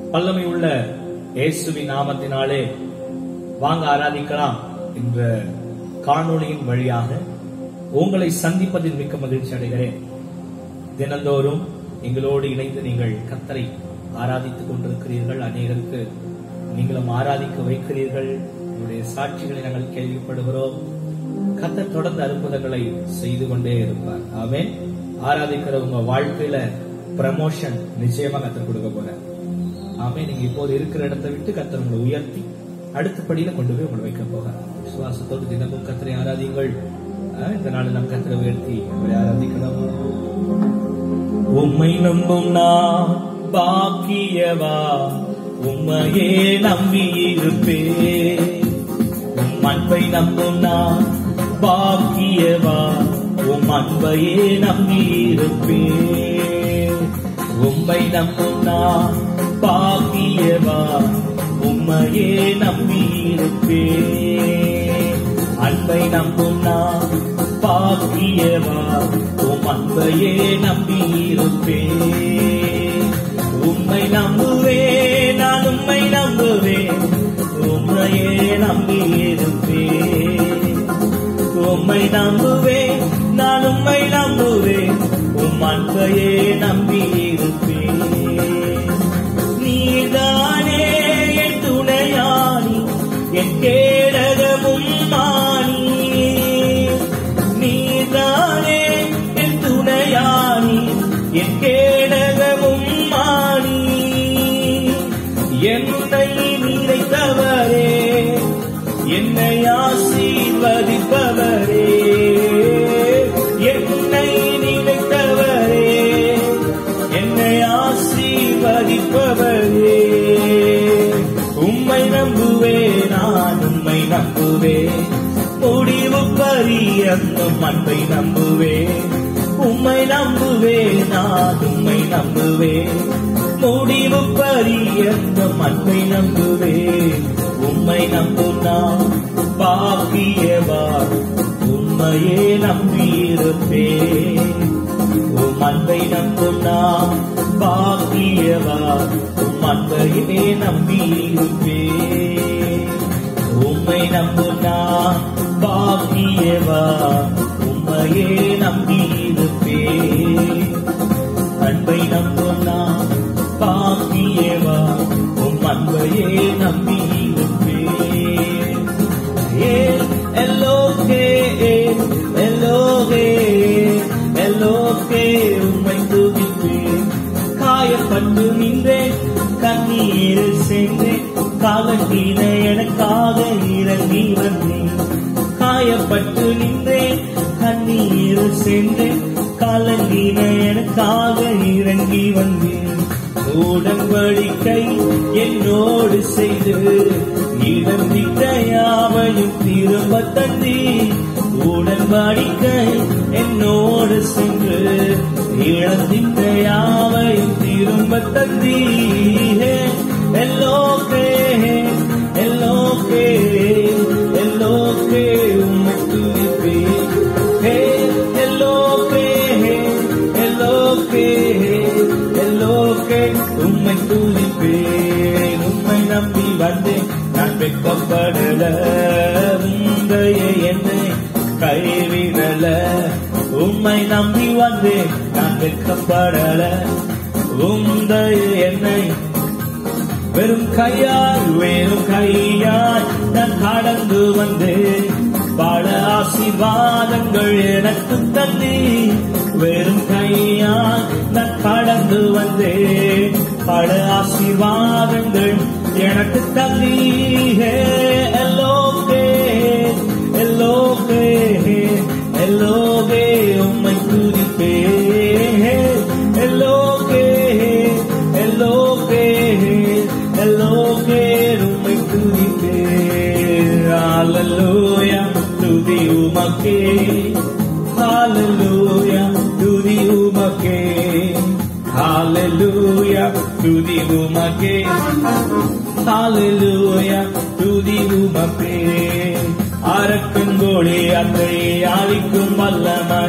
வல்லமை உள்ள இயேசுவின் நாமத்தினாலே வாங்க ஆராதிக்கலாம் என்ற காணொளியின் வழியாக உங்களை சந்திப்பதில் மிக்க மகிழ்ச்சி அடைகிறேன் தினந்தோறும் எங்களோடு இணைந்து நீங்கள் கத்தரை ஆராதித்துக் கொண்டிருக்கிறீர்கள் அநேகருக்கு நீங்களும் ஆராதிக்க வைக்கிறீர்கள் உங்களுடைய சாட்சிகளை நாங்கள் கேள்விப்படுகிறோம் கத்தர் தொடர்ந்து அற்புதங்களை செய்து கொண்டே இருப்பார் ஆமென் ஆராதிக்கிற உங்க வாழ்க்கையில ப்ரமோஷன் நிச்சயமா கத்தர் கொடுக்க போறார் ஆமே நீங்க இப்போது இருக்கிற இடத்தை விட்டு கத்தர் உங்களை உயர்த்தி அடுத்த படியில கொண்டு போய் உங்களை வைக்க போகிறார் விசுவாசத்தோடு தினமும் கத்தரை ஆராதிங்கள் ஆஹ், இந்த நாள் நம் கத்தரை உயர்த்தி அவரை ஆராதிக்கலாம் உம்மை நம்பும் நான் பாக்கியவா உம்மையே நம்பி இருப்பேன் உம் அன்பை நம்பும் நான் பாக்கியவா உம் அன்பையே நம்பி இருப்பேன் உம்மை நம்பும் நான் பாக்கியவா உம்மையே நம்பி இருப்பேன் அன்பை நம்பும் நான் பாக்கியவா உம் அன்பையே நம்பி இருப்பேன் உம்மை நம்புவேன் நான் உம்மை நம்புவேன் உம்மையே நம்பி இருப்பேன் உம்மை நம்புவேன் நான் உம்மை நம்புவேன் உம் அன்பையே நம்பி இருப்பேன் நீதானே என் துணையானி என் கேடகமும் மானி நீதானே என் துணையானி என் கேடகமும் மானி என்னை நிறைத்தவரே என்னை ஆசீர்வதிப்பவரே என்னை நினைத்தவரே என்னை ஆசீர்வதிப்பவரே உம்மை நம்புவே நான் உம்மை நம்புவே முடிவு பரியந்தும் அன்பை நம்புவே உம்மை நம்புவே நான் உம்மை நம்புவே முடிவு பரியந்தும் அன்பை நம்புவே உம்மை நம்பும் நான் பாக்கியவா உம்மையே நம்பியிருப்பேன் உம் அன்பை நம்பும் நாம் பாக்கியவா உம் அன்பையே நம்பியிருப்பேன் உம்மை நம்பும் நான் பாக்கியவா உம்மையே நம்பியிருப்பேன் அன்பை நம்பும் நான் பாக்கியவா உம் அன்பையே நம்பியிருப்பேன் ஏன் எல்லோகே எல்லோகே எல்லோகே உம்மை துதிப்பேன் காயப்பட்டு நின்றேன் கண்ணீரில் சென்றேன் காலத்தின எனக்காக இறங்கி வந்தேன் காயப்பட்டு நின்றேன் கண்ணீரில் சென்றேன் காலத்தின எனக்காக இறங்கி வந்தேன் உடன்படிக்கை என்னோடு செய்து இழந்திட்ட யாவையும் திரும்ப தந்தி உடன்படிக்கை என்னோடு சென்று இழந்திட்ட யாவையும் திரும்ப தந்தி எல்லோகே எல்லோகே எல்லோகே உம்மை துதிப்பேன் ஹே எல்லோகே எல்லோகே எல்லோகே உம்மை துதிப்பேன் உம்மை நம்பி வந்தேன் நான் வெட்கப்படல உந்தைய என்னை கைவிடல உம்மை நம்பி வந்தேன் நான் வெட்கப்படல உந்தைய என்னை வெறும் கையால் வெறும் கையால் நான் கடந்து வந்தேன் பல ஆசீர்வாதங்கள் எனக்கு தந்தி வெறும் கையால் நான் கடந்து வந்தேன் பல ஆசீர்வாதங்கள் எனக்கு தந்தி எல்லோகே எல்லோகே எல்லோகே உம்மை துதிப்பே எல்லோகே எல்லோகே எல்லோகே உம்மை துதிப்பே ஹalleluya துதி உமக்கே ஹalleluya துதி உமக்கே ஹalleluya துதி உமக்கே ஹalleluya துதி உமக்கே அரக்கங்கோழி அத்தை ஆளிக்கும் வல்லமை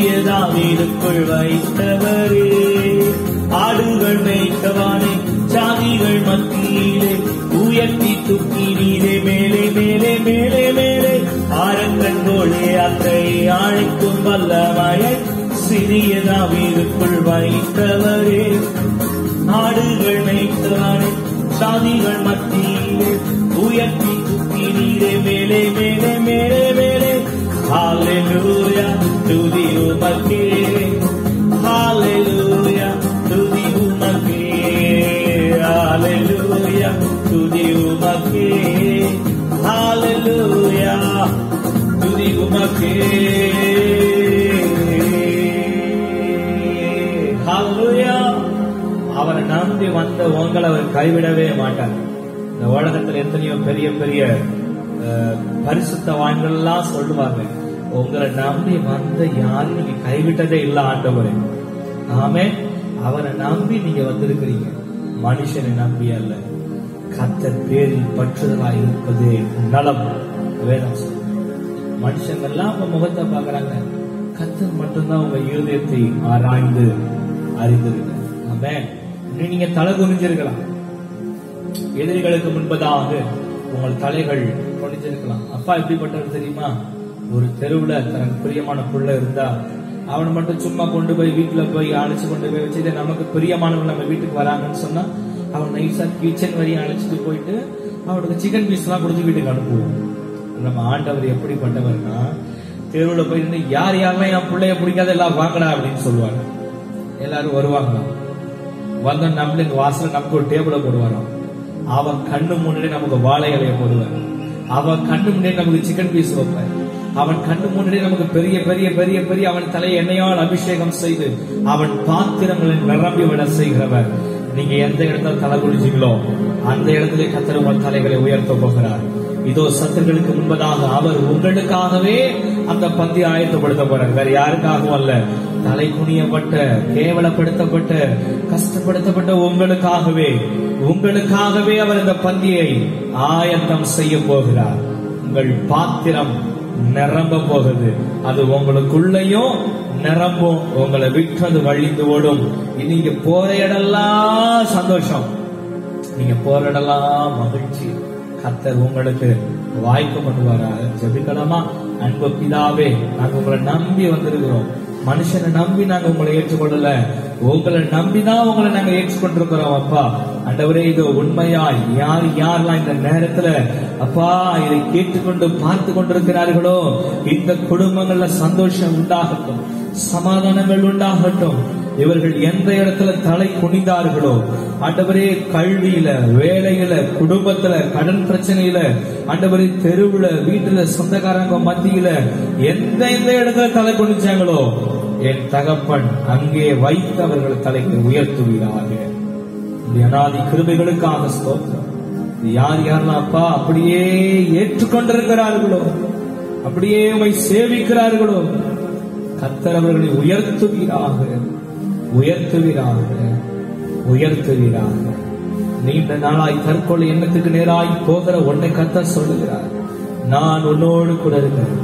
சிறியதாவிற்குள் வைத்தவரே ஆடுகள் மேய்த்தவானே சாதிகள் மத்தியிலே உயர்த்தி தூக்கினீரே மேலே மேலே மேலே மேலே ஆரங்கள் போலே அத்தையை அழைக்கும் வல்லமயை சிறியதா வீருக்குள் வைத்தவரே நாடுகள் மேய்த்தவரே சாதிகள் மத்தியிலே உயர்த்தி தூக்கினீரே மேலே மேலே மேலே மேலே ஹalleluya துதி உமக்கே ஹalleluya துதி உமக்கே ஹalleluya துதி உமக்கே ஹalleluya துதி உமக்கே ஹalleluya அவரை நம்பி வந்த உங்களை அவர் கைவிடவே மாட்டார் இந்த உலகத்துல எத்தனையோ பெரிய பெரிய அஹ், பரிசுத்தவான்கள் எல்லாம் சொல்லுவாங்க உங்களை நம்பி வந்த யாரும் நீங்க கைவிட்டதே இல்ல ஆண்டவரே ஆமே அவரை நம்பி நீங்க வந்திருக்கிறீங்க மனுஷனை நம்பி அல்ல கத்தர் பேரில் பற்றுதலாய் இருப்பதே நலம் வேதம் சொல்லுது. மனுஷங்கள்லாம் உங்க முகத்தை பாக்குறாங்க கத்தர் மட்டும்தான் உங்க இருதயத்தை ஆராய்ந்து அறிந்திருக்கு ஆமென் இன்னும் நீங்க தலை குனிஞ்சிருக்கலாம் எதிரிகளுக்கு முன்பதாக உங்கள் தலைகள் குனிஞ்சிருக்கலாம் அப்பா எப்படிப்பட்டவர் தெரியுமா ஒரு தெருவுல தனக்கு பிரியமான புள்ள இருந்தா அவனை மட்டும் சும்மா கொண்டு போய் வீட்டுல போய் அழைச்சு கொண்டு போய் வச்சு இதை நமக்கு பிரியமானவங்க நம்ம வீட்டுக்கு வராங்கன்னு சொன்னா அவன் நைஸா கிச்சன் வரையும் அழைச்சிட்டு போயிட்டு அவனுக்கு சிக்கன் பீஸ் எல்லாம் கொடுத்து வீட்டுக்கு அனுப்புவோம் நம்ம ஆண்டவர் எப்படிப்பட்டவர்னா தெருவுல போய் நின்னு யார் யாரெல்லாம் என் பிள்ளைய பிடிக்காத எல்லாம் வாங்கடா அப்படின்னு சொல்லுவாங்க எல்லாரும் வருவாங்களாம் வந்த நம்மளுக்கு வாசல நமக்கு ஒரு டேபிள போடுவாராம் அவன் கண்ணு முன்னாடி நமக்கு வாழை இலைய போடுவார் அவன் கண்ணு முன்னாடி நமக்கு சிக்கன் பீஸ் வைப்பார் அவன் கண்ணு முன்னாடி நமக்கு பெரிய பெரிய பெரிய பெரிய அவன் தலையை எண்ணெயால் அபிஷேகம் செய்து அவன் பாத்திரங்களை நிரம்பி விட செய்கிறவர் நீங்க எந்த இடத்துல தலை குளிச்சீங்களோ அந்த இடத்துல கத்தர் உங்கள் தலைகளை உயர்த்த போகிறார் இதோ சத்துருக்களுக்கு முன்பதாக அவர் உங்களுக்காகவே அந்த பந்தி ஆயத்தப்படுத்த போறார் வேற யாருக்காகவும் அல்ல தலை குனியப்பட்ட கேவலப்படுத்தப்பட்ட கஷ்டப்படுத்தப்பட்ட உங்களுக்காகவே உங்களுக்காகவே அவர் இந்த பந்தியை ஆயத்தம் செய்ய போகிறார் உங்கள் பாத்திரம் நிரம்ப போகுது அது உங்களுக்குள்ளேயும் நிரம்பும் உங்களை விட்டு அது வழிந்து ஓடும் நீங்க போற இடம்லாம் சந்தோஷம் நீங்க போற இடம்லாம் மகிழ்ச்சி கத்தர் உங்களுக்கு வாய்ப்பு பண்ணுவாராக ஜெபிக்கலாமா அன்பு பிதாவே நாங்க உங்களை நம்பி வந்திருக்கிறோம் மனுஷனை நம்பி நாங்க உங்களை ஏற்றுக்கொள்ளல உங்களை நம்பிதான் உங்களை நாங்க ஏற்றுக்கொண்டிருக்கிறோம் அப்பா ஆண்டவரே இது உண்மையாய் யார் யாரெல்லாம் இந்த நேரத்துல அப்பா இதை கேட்டுக்கொண்டு பார்த்து கொண்டிருக்கிறார்களோ இந்த குடும்பங்கள்ல சந்தோஷம் உண்டாகட்டும் சமாதானங்கள் உண்டாகட்டும் இவர்கள் எந்த இடத்துல தலை குனிந்தார்களோ ஆண்டவரே கல்வியில வேலையில குடும்பத்துல கடன் பிரச்சனையில ஆண்டவரே தெருவுல வீட்டுல சொந்தக்காரங்க மத்தியில எந்த எந்த இடத்துல தலை குனிச்சாங்களோ என் தகப்பன் அங்கே வைத்து அவர்கள் தலைக்கு உயர்த்துவீராக இந்த அனாதி கிருபைகளுக்காக ஸ்தோத்திரம் இது யார் யாரெல்லாம் அப்பா அப்படியே ஏற்றுக்கொண்டிருக்கிறார்களோ அப்படியே உமை சேவிக்கிறார்களோ கத்தர் அவர்களை உயர்த்துவீராக உயர்த்துவீராக உயர்த்துவீராக நீண்ட நாளாய் தற்கொலை எண்ணத்துக்கு நேராய் போகிற உன்னை கத்தர் சொல்லுகிறார் நான் உன்னோடு கூட இருக்கிறேன்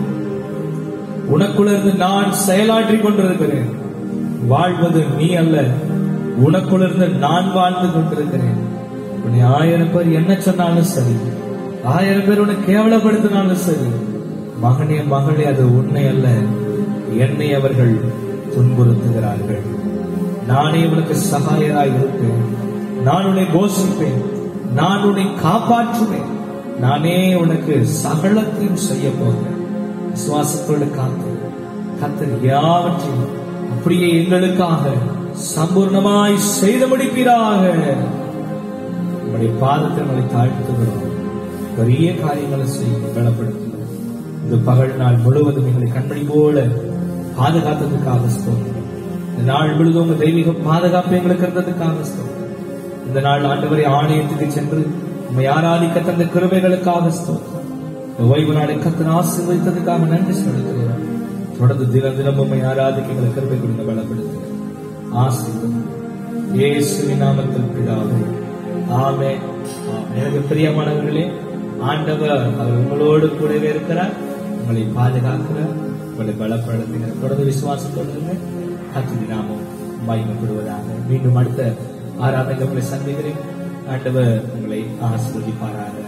உனக்குள்ள இருந்து நான் செயலாற்றி கொண்டிருக்கிறேன் வாழ்வது நீ அல்ல உனக்குள்ள இருந்து நான் வாழ்ந்து கொண்டிருக்கிறேன் உன்னை ஆயிரம் பேர் என்ன சொன்னாலும் சரி ஆயிரம் பேர் உன்னை கேவலப்படுத்தினாலும் சரி மகனே மகளே அது உன்னை அல்ல என்னை அவர்கள் துன்புறுத்துகிறார்கள் நானே உனக்கு சகாயராய் இருப்பேன் நான் உன்னை போஷிப்பேன் நான் உன்னை காப்பாற்றுவேன் நானே உனக்கு சகலத்தையும் செய்ய போகிறேன் விசுவாசத்தோடு காத்து கத்தர் யாவற்றையும் அப்படியே எங்களுக்காக சம்பூர்ணமாய் செய்து முடிப்பீராக உங்களுடைய பாதத்தை நம்மளை தாழ்த்துகிறோம் பெரிய காரியங்களை செய்ய பலப்படுத்துகிறோம் இந்த பகல் நாள் முழுவதும் எங்களை கண்மணி போல பாதுகாத்ததுக்காக ஸ்தோத்திரம் இந்த நாள் முழுதும் உங்க தெய்வீக பாதுகாப்பு எங்களுக்கு இருந்ததுக்காக ஸ்தோத்திரம் இந்த நாள் ஆண்டவரை ஆலயத்துக்கு சென்று உண்மை ஆராதிக்க தந்த கிருபைகளுக்காக ஸ்தோத்திரம் இந்த ஓய்வு நாளை கத்தன் ஆசீர்வதித்ததுக்காக நன்றி செலுத்துகிறோம் தொடர்ந்து தினம் தினம் உண்மை ஆராதிக்க எங்களை கிருபை கொடுங்க பலப்படுத்துகிறேன் ஆசீர்வதி இயேசுவின் நாமத்தில் பிதாவே ஆமே எனக்கு பிரியமானவர்களே ஆண்டவர் அவர் உங்களோடு கூடவே இருக்கிறார் உங்களை பாதுகாக்கிறார் உங்களை பலப்படுத்துகிறார் தொடர்ந்து விசுவாசத்தோடு இருங்க. கர்த்தருடைய நாமம் மகிமைப்படுவதாக மீண்டும் அடுத்த ஆராதனை உங்களை சந்திக்கிறேன் ஆண்டவர் உங்களை ஆசீர்வதிப்பாராக